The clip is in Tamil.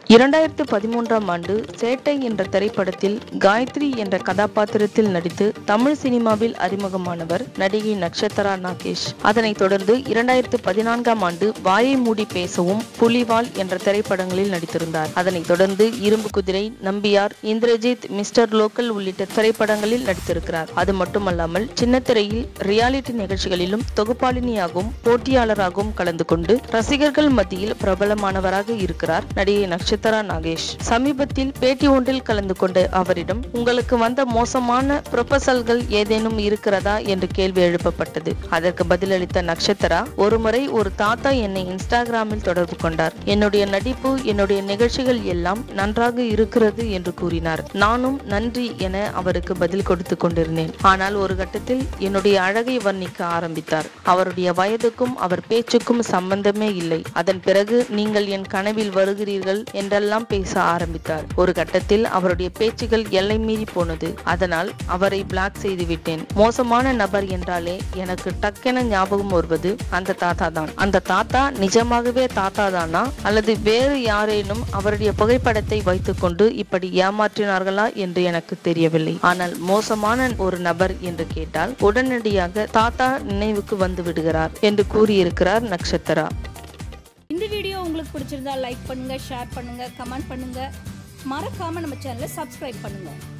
இரண்டாயிரத்து பதிமூன்றாம் ஆண்டு சேட்டை என்ற திரைப்படத்தில் காயத்ரி என்ற கதாபாத்திரத்தில் நடித்து தமிழ் சினிமாவில் அறிமுகமானவர் நடிகை நக்ஷத்ரா நாகேஷ் அதனைத் தொடர்ந்து இரண்டாயிரத்து பதினான்காம் ஆண்டு வாயை மூடி பேசவும் புலிவால் என்ற திரைப்படங்களில் நடித்திருந்தார் அதனைத் தொடர்ந்து இரும்பு குதிரை நம்பியார் இந்திரஜித் மிஸ்டர் லோக்கல் உள்ளிட்ட திரைப்படங்களில் நடித்திருக்கிறார் அது மட்டுமல்லாமல் சின்னத்திரையில் ரியாலிட்டி நிகழ்ச்சிகளிலும் தொகுப்பாளினியாகவும் போட்டியாளராகவும் கலந்து கொண்டு ரசிகர்கள் மத்தியில் பிரபலமானவராக இருக்கிறார் நடிகை நக்ஷத்ரா நாகேஷ் சமீபத்தில் பேட்டி ஒன்றில் கலந்து கொண்ட அவரிடம் உங்களுக்கு வந்த மோசமான ப்ரொபசல்கள் ஏதேனும் இருக்கிறதா என்று கேள்வி எழுப்பப்பட்டது அதற்கு பதிலளித்த நக்ஷத்ரா ஒருமுறை ஒரு தாத்தா என்னை இன்ஸ்டாகிராமில் தொடர்பு கொண்டார் என்னுடைய நடிப்பு என்னுடைய நிகழ்ச்சிகள் எல்லாம் நன்றாக இருக்கிறது என்று கூறினார் நானும் நன்றி என அவருக்கு பதில் கொடுத்து கொண்டிருந்தேன் ஆனால் ஒரு கட்டத்தில் என்னுடைய அழகை வர்ணிக்க ஆரம்பித்தார் அவருடைய வயதுக்கும் அவர் பேச்சுக்கும் சம்பந்தமே இல்லை அதன் பிறகு நீங்கள் என் கனவில் வருகிறீர்கள் என்றெல்லாம் பேச ஆரம்பித்தார் ஒரு கட்டத்தில் அவருடைய பேச்சுகள் எல்லை மீறி போனது அதனால் அவரை பிளாக் செய்து விட்டேன் மோசமான நபர் என்றாலே எனக்கு டக்கென ஞாபகம் வருவது அந்த தாத்தா தான் அந்த தாத்தா நிஜமாகவே தாத்தா தானா அல்லது வேறு யாரேனும் அவருடைய புகைப்படத்தை வைத்துக்கொண்டு இப்படி ஏமாற்றினார்களா என்று எனக்கு தெரியவில்லை ஆனால் மோசமான ஒரு நபர் என்று கேட்டால் உடனடியாக தாத்தா நினைவுக்கு வந்து விடுகிறார் என்று கூறியிருக்கிறார் நக்ஷத்ரா இந்த வீடியோ உங்களுக்கு பிடிச்சிருந்தா லைக் பண்ணுங்க ஷேர் பண்ணுங்க கமெண்ட் பண்ணுங்க மறக்காம நம்ம சேனலை சப்ஸ்கிரைப் பண்ணுங்க